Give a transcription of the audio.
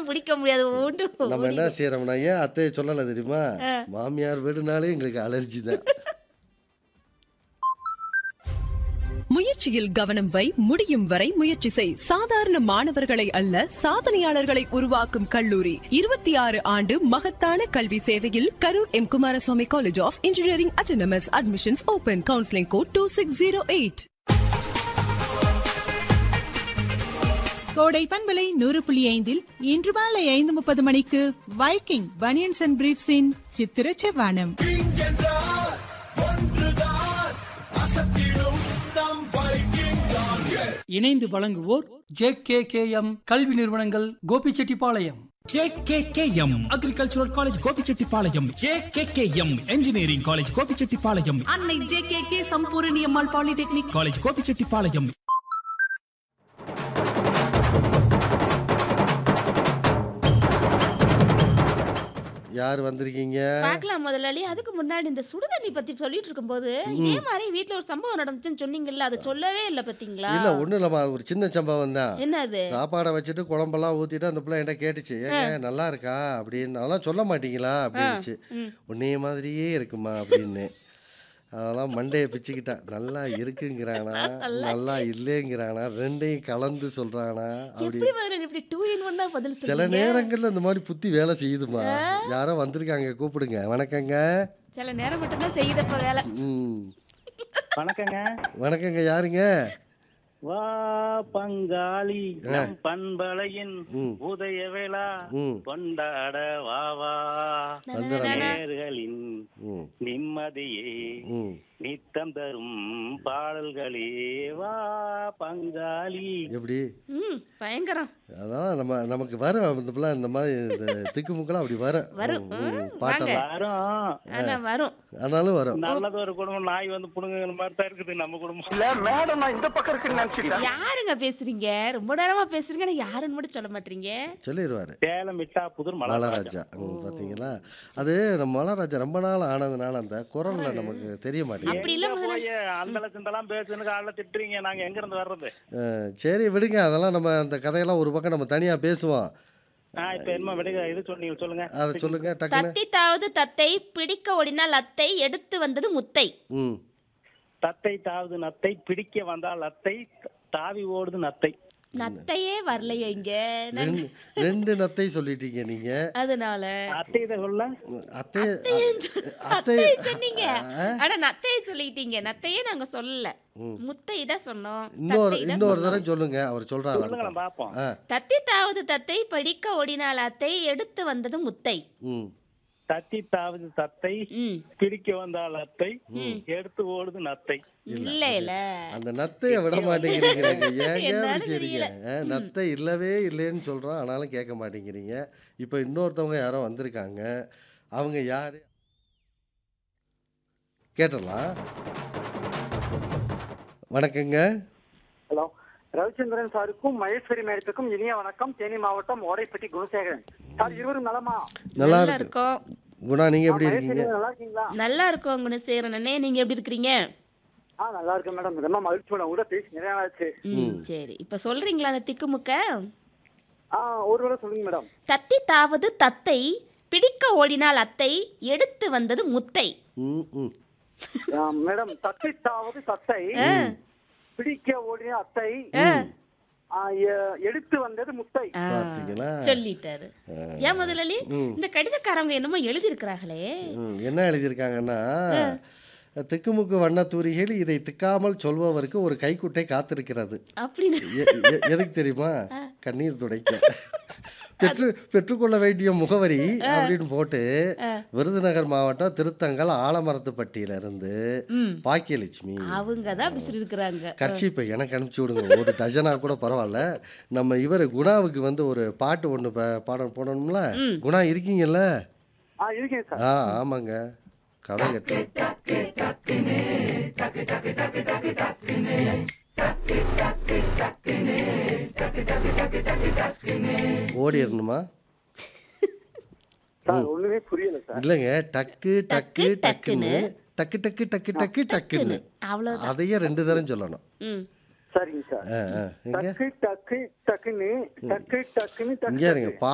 பிடிக்க முடியாது ஓண்டு நம்ம என்ன செய்யறோம்னா ஏன் அத்தையை சொல்லலை தெரியுமா மாமியார் வீடுனாலே எங்களுக்கு அலர்ஜி தான் முயற்சியில் கவனம் வை முடியும் வரை முயற்சி செய் சாதாரண மாணவர்களை அல்ல சாதனையாளர்களை உருவாக்கும் கல்லூரி இருபத்தி ஆறு ஆண்டு மகத்தான கல்வி சேவையில் Karur M Kumaraswamy college of engineering autonomous admissions open counselling code two six zero eight Kodai பண்பலை நூறு புள்ளி ஐந்தில் இன்று மாலை ஐந்து முப்பது மணிக்கு வைக்கிங் பனியன்ஸ் அண்ட் பிரீப்ஸின் சித்திர செவ்வானம் இணைந்து வழங்குவோர் ஜே கே கே எம் கல்வி நிறுவனங்கள் Gobichettipalayam JKKM agricultural college Gobichettipalayam JKKM engineering college Gobichettipalayam Annai J K K Sampoorani Ammal polytechnic college Gobichettipalayam யார் வந்திருக்கீங்க பார்க்கலாம் முதலாளி அதுக்கு முன்னாடி இந்த சுடுதண்ணி பத்தி சொல்லிட்டு இருக்கும்போது இதே மாதிரி வீட்ல ஒரு சம்பவம் நடந்துச்சுன்னு சொன்னீங்கல்ல அதை சொல்லவே இல்ல பாத்தீங்களா இல்ல ஒண்ணும் இல்லம்மா அது ஒரு சின்ன சம்பவம் தான் என்னது சாப்பாடை வச்சுட்டு குழம்பெல்லாம் ஊத்திட்டு அந்த பிள்ளை என்கிட்ட கேட்டுச்சு ஏங்க நல்லா இருக்கா அப்படின்னு அதெல்லாம் சொல்ல மாட்டீங்களா அப்படின்னுச்சு ம். உன்னைய மாதிரியே இருக்குமா அப்படின்னு அதெல்லாம் மண்டையை பிச்சுக்கிட்டேன் நல்லா இருக்குங்கிறானா நல்லா இல்லைங்கிறானா ரெண்டையும் கலந்து சொல்றானா அப்படி எப்படி பதில் இப்படி டூ இன் ஒன்னா பதில் சில சொல்லுங்க நேரங்கள்ல இந்த மாதிரி புத்தி வேலை செய்யுதுமா யாரோ வந்திருக்காங்க கூப்பிடுங்க வணக்கங்க சில நேரம் மட்டும்தான் செய்யுதப்ப வேலை ம் வணக்கங்க வணக்கங்க யாருங்க வா பங்காளி நம் பண்பலையின் ம். உதய விழா ம் கொண்டாட வா வா வந்துடுறேன் நேர்களின் ம் நிம்மதியே ம் நித்தம் தரும் பாடல்களே வா பங்காளி எப்படி ம் பயங்கரம் அதான் நம்ம நமக்கு வரும் இந்த பிள்ளை இந்த மாதிரி இந்த திக்குமுக்கெல்லாம் அப்படி வரும் வரும். ம், ம், ம், பாட்டெல்லாம் வரும் ஆனா வரும் ஆனாலும் வரும் நல்லது ஒரு குடும்பம் நாய் வந்து புடுங்குற மாதிரி தான் இருக்குது நம்ம குடும்பம் யாருங்க பேசுறீங்க ரொம்ப நேரமா பேசுறீங்க ஆனா யாருன்னு மட்டும் சொல்ல மாட்டீங்க சொல்லிடுவாரு சேலம் விட்டா புதூர் மலராஜா மலராஜா ம், பாத்தீங்களா அது நம்ம மலராஜா ரொம்ப நாள் ஆனதுனால அந்த குரல்ல நமக்கு தெரிய மாட்டேங்குது அப்படி இல்ல எங்க முதல்ல போய் அந்த லட்சம் பேசுன்னு காலைல திட்டுறீங்க நாங்க எங்க இருந்து வர்றது அஹ், சரி விடுங்க அதெல்லாம் நம்ம அந்த கதையெல்லாம் ஒரு பக்கம் நம்ம தனியா பேசுவோம் ஆ இப்ப என்ன விடுங்க இது சொன்னீங்க சொல்லுங்க அதை சொல்லுங்க டக்குன்னு தத்தி தாவது தத்தை பிடிக்க ஓடினால் அத்தை எடுத்து வந்தது முத்தை ம் தத்தை தாவது நத்தை பிடிக்க வந்தால் அத்தை தாவி ஓடுது நத்தை நத்தையே வரலையே இங்க நான் ரெண்டு ரெண்டு நத்தை சொல்லிட்டீங்க நீங்க அதனால அத்தை இதை சொல்ல அத்தை அத்தை அத்தையை சொன்னீங்க ஆனா நத்தையை சொல்லிட்டீங்க நத்தையே நாங்க சொல்லல முத்தை தான் சொன்னோம் இன்னொரு தத்தை தான் இன்னொரு சொன்னோம். தடவை சொல்லுங்க அவர் சொல்றாரு சொல்லுங்களேன் பாப்போம் ஆ தத்தி தாவது தத்தை படிக்க ஓடினால் அத்தை எடுத்து வந்தது முத்தை ம் தத்தி தாவது தத்தை ம் பிடிக்க வந்தால் அத்தை எடுத்து ஓடுது நத்தை இல்ல இல்ல அந்த நத்தையை விட மாட்டேங்கிறீங்க ஏங்க என்னன்னு அப்படி செய்றீங்க தெரியல. ஆ, நத்தை இல்லவே இல்லைன்னு சொல்றோம் ஆனாலும் கேட்க மாட்டேங்கிறீங்க இப்போ இன்னொருத்தவங்க யாரோ வந்திருக்காங்க அவங்க யாரு கேட்டலாம் வணக்கங்க ஹலோ ரவிச்சந்திரன் சாருக்கும் மகேஸ்வரி மேடத்துக்கும் இனிய வணக்கம் தேனி மாவட்டம் ஓடைப்பட்டி குணசேகரன் சார் இருவரும் நலமா நல்லா நல்லா இருக்கு இருக்கோம் குணா நீங்க எப்படி மகேஸ்வரி இருக்கீங்க நல்லா இருக்கீங்களா நல்லா இருக்கோம் குணசேகரனே நீங்க எப்படி இருக்கிறீங்க ஆ நல்லா இருக்கேன் மேடம் ரொம்ப மகிழ்ச்சி மேடம் கூட பேசி நிறைய நாள் ஆச்சு ம் சரி இப்ப சொல்றீங்களா அந்த திக்குமுக்க ஆ ஒரு வேளை சொல்லுங்க மேடம் தத்தி தாவது தத்தை பிடிக்க ஓடினால் அத்தை எடுத்து வந்தது முத்தை ம் ம் ஆ, மேடம் தத்தை தாவது தத்தை பிடிக்க ஓடிய அத்தை ஆ, எ- எடுத்து வந்தது முத்தை ஆ, பார்த்தீங்களா? சொல்லிட்டாரு ஏன் முதலாளி இந்த கடிதக்காரங்க என்னமோ எழுதி இருக்கிறாங்களே ம், என்ன எழுதியிருக்காங்கன்னா திக்குமுக்கு வண்ணத்தூரிகள் இதை திக்காமல் சொல்பவருக்கு ஒரு கைக்குட்டை காத்திருக்கிறது அப்படின்னு எ- எ- எதுக்கு தெரியுமா கண்ணீர் துடைக்க பெற்று பெற்றுக்கொள்ள வேண்டிய முகவரி அப்படின்னு போட்டு விருதுநகர் மாவட்டம் திருத்தங்கல் ஆலமரத்துப்பட்டியில இருந்து பாக்கியலட்சுமி அவங்க தான் அப்படி சொல்லியிருக்கிறாங்க கர்ச்சிப்பை எனக்கு அனுப்பிச்சி விடுங்க ஒரு டஜனா கூட பரவாயில்ல நம்ம இவர் குணாவுக்கு வந்து ஒரு பாட்டு ஒன்று பாடம் போடணும்ல குணா இருக்கீங்கல்ல ஆ இருக்கேன் சார் ஆ ஆமாங்க கதை கட்டு ஓடிடணுமா சார் ஒண்ணுமே புரியல சார் இல்லைங்க டக்கு டக்கு டக்கு, டக்குன்னு டக்கு டக்கு டக்கு டக்கு டக்குன்னு அவ்வளவுதான் அதையே ரெண்டு தரம் சொல்லணும் ம் சரிங்க சார் ஆ, ஆ. எங்க டக்கு டக்கு டக்குன்னு டக்கு டக்குன்னு இங்க டக்கு இருங்க பா